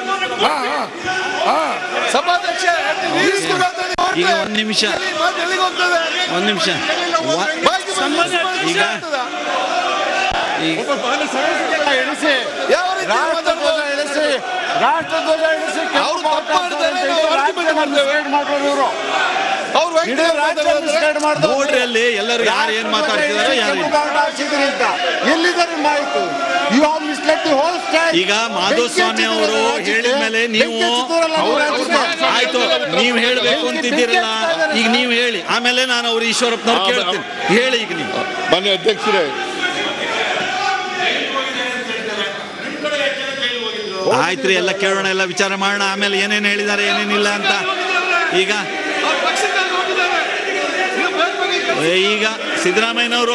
ಹಾ ಹಾ ಹಾ ಸಭಾಧ್ಯಕ್ಷ ಈಗ ಒಂದ್ ನಿಮಿಷ ಎಲ್ಲಿಗೆ ಹೋಗ್ತದೆ ಒಂದ್ ನಿಮಿಷ ವ- ಬಾಯ್ಗೆ ಬಂದ್ರೆ ಈಗ ಆಗ್ತದಾ? ಈಗ ಎಣಿಸಿ ಯಾವ ರೀತಿ ರಾಷ್ಟ್ರಧ್ವಜ ಮಾತಾಡ್ಬೋದು? ಇಳಿಸಿ ರಾಷ್ಟ್ರಧ್ವಜ ಇಳಿಸಿ ಕೆಂಪು ಅವ್ರು ತಪ್ಪು ಬಾವುಟ ಮಾಡಿದ್ದಾರೆ, ಹಾಕ್ತಾರೆ ನಾವು ಅಂತ argument ರಾಜ್ಯವನ್ನು ಮಾಡ್ತೇವೆ. misguide ಮಾಡೋರು ಇವರು ಅವ್ರು ಇಡೀ ವ್ಯಕ್ತಿಗಳು ರಾಜ್ಯ ಮಾತಾಡೋದ್ರೆ misguide ಮಾಡಿದವ್ರು. ನೋಡ್ರಿ ಅಲ್ಲಿ ಎಲ್ಲರೂ ಯಾರು ಏನ್ ಮಾತಾಡ್ತಿದಾರೋ ಯಾರು ಕೆಂಪು ಬಾವುಟ ಹಾಕ್ಸಿದ್ರಿ ಅಂತ ಎಲ್ಲಿದ್ದಾರೆ ಮಾಹಿತಿ you have misled the whole state ಈಗ ಮಾಧುಸ್ವಾಮಿ ಅವರು ಹೇಳಿದ್ಮೇಲೆ ನೀವು ಆಯ್ತು ನೀವು ಹೇಳ್ಬೇಕು ಅಂತಿದ್ದೀರಲ್ಲ ಈಗ ನೀವು ಹೇಳಿ ಆಮೇಲೆ ನಾನು ಅವ್ರು ಈಶ್ವರಪ್ಪನವ್ರು ಕೇಳ್ತೀನಿ ಹೇಳಿ ಈಗ ನೀವು ಮಾನ್ಯ ಅಧ್ಯಕ್ಷರೇ ಆಯ್ತ್ರಿ ಎಲ್ಲ ಕೇಳೋಣ ಎಲ್ಲ ವಿಚಾರ ಮಾಡೋಣ ಆಮೇಲೆ ಏನೇನು ಹೇಳಿದ್ದಾರೆ ಏನೇನಿಲ್ಲ ಅಂತ ಈಗ ಅವ್ರು ಪಕ್ಷಕ್ಕೆ ಹೋಗಿದ್ದಾರೆ ನೀವು ಬೇರೆ ಬಗ್ಗೆ ಏ, ಈಗ ಸಿದ್ದರಾಮಯ್ಯನವರು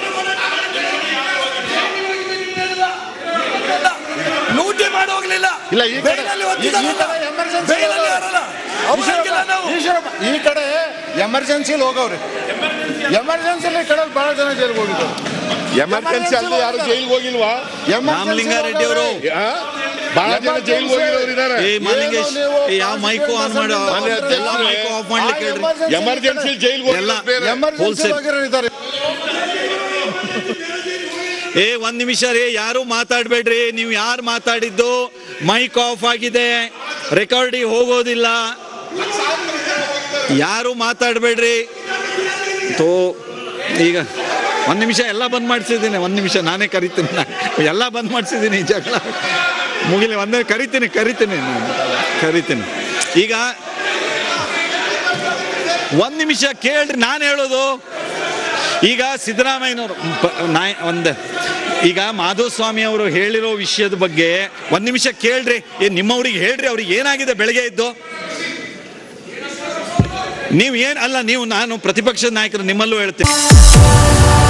ಲೂಟಿ ಮಾಡಿ ಹೋಗ್ಲಿಲ್ಲ ಇಲ್ಲ ಈ ಕಡೆ ಬೆಳಗಲ್ಲಿ ಈ- ಈ ಹೋಗ್ತಿದ್ದಾರಲ್ಲ. ಕಡೆ ಎಮರ್ಜೆನ್ಸಿ ಬೆಳಗಲ್ಲಿ ಯಾರಲ್ಲ? ಅವ್ರು ಹಾಕಿಲ್ಲ ನಾವು. ಈ ಕಡೆ ಎಮರ್ಜೆನ್ಸಿಲಿ ಹೋಗವ್ರಿ ಎಮರ್ಜೆನ್ಸಿಲಿ ಈ ಕಡೆ ಬಹಳ ಜನ ಜೈಲಿಗೆ ಹೋಗಿದ್ದಾರೆ ಎಮರ್ಜೆನ್ಸಿ ಅಲ್ಲಿ ಯಾರು ಜೈಲಿಗೆ ಹೋಗಿಲ್ವಾ ರಾಮಲಿಂಗಾರೆಡ್ಡಿ ಅವರು ಆ? ಬಹಳ ಜನ ಜೈಲಿಗೆ ಹೋಗಿರೋರು ಇದ್ದಾರೆ ಏ ಮಾಲಿಂಗೇಶ್ ನೀವು ಏ, ಯಾವ ಮೈಕು ಆನ್ ಮಾಡಿ ಮಾನ್ಯ ಅಧ್ಯಕ್ಷರೇ, ಎಲ್ಲ ಮೈಕು ಆಫ್ ಮಾಡ್ಲಿಕ್ಕೆ ಹೇಳ್ರಿ ಎಮರ್ಜೆನ್ಸಿ ಜೈಲಿಗೆ ಎಲ್ಲ ಹೋಗಿರೋರು ಬೇರೆ ಎಮರ್ಜೆನ್ಸಿ Wholesale. ಹೋಗಿರೋರು ಇದ್ದಾರೆ ಏ ಒಂದ್ ನಿಮಿಷ ರೀ ಯಾರು ಮಾತಾಡ್ಬೇಡ್ರಿ ನೀವು ಯಾರು ಮಾತಾಡಿದ್ದು ಮೈಕ್ ಆಫ್ ಆಗಿದೆ ರೆಕಾರ್ಡಿಗೆ ಹೋಗೋದಿಲ್ಲ ಯಾರು ಮಾತಾಡ್ಬೇಡ್ರಿ ತೋ ಈಗ ಒಂದ್ ನಿಮಿಷ ಎಲ್ಲ ಬಂದ್ ಮಾಡಿಸಿದ್ದೀನಿ ಒಂದ್ ನಿಮಿಷ ನಾನೇ ಕರಿತೀನಿ ನಾ- ಎಲ್ಲ ಬಂದ್ ಮಾಡಿಸಿದ್ದೀನಿ ಜಗಳ ಮುಗಿಲಿ ಒಂದೇ ಕರಿತೀನಿ ಕರಿತೀನಿ ನಾನು ಕರಿತೀನಿ ಈಗ ಒಂದ್ ನಿಮಿಷ ಕೇಳ್ರಿ ನಾನು ಹೇಳೋದು ಈಗ ಸಿದ್ದರಾಮಯ್ಯನವರು ಪ- ನಾಯ್ ಒಂದು ಈಗ ಮಾಧುಸ್ವಾಮಿ ಅವರು ಹೇಳಿರೋ ವಿಷಯದ ಬಗ್ಗೆ ಒಂದ್ ನಿಮಿಷ ಕೇಳ್ರಿ ಏ ನಿಮ್ಮವ್ರಿಗೆ ಹೇಳ್ರಿ ಅವ್ರಿಗೆ ಏನಾಗಿದೆ ಬೆಳಗ್ಗೆ ಇದ್ದು ನೀವು ಏನ್ ಅಲ್ಲ ನೀವು ನಾನು ಪ್ರತಿಪಕ್ಷದ ನಾಯಕರು ನಿಮ್ಮಲ್ಲೂ ಹೇಳ್ತೀನಿ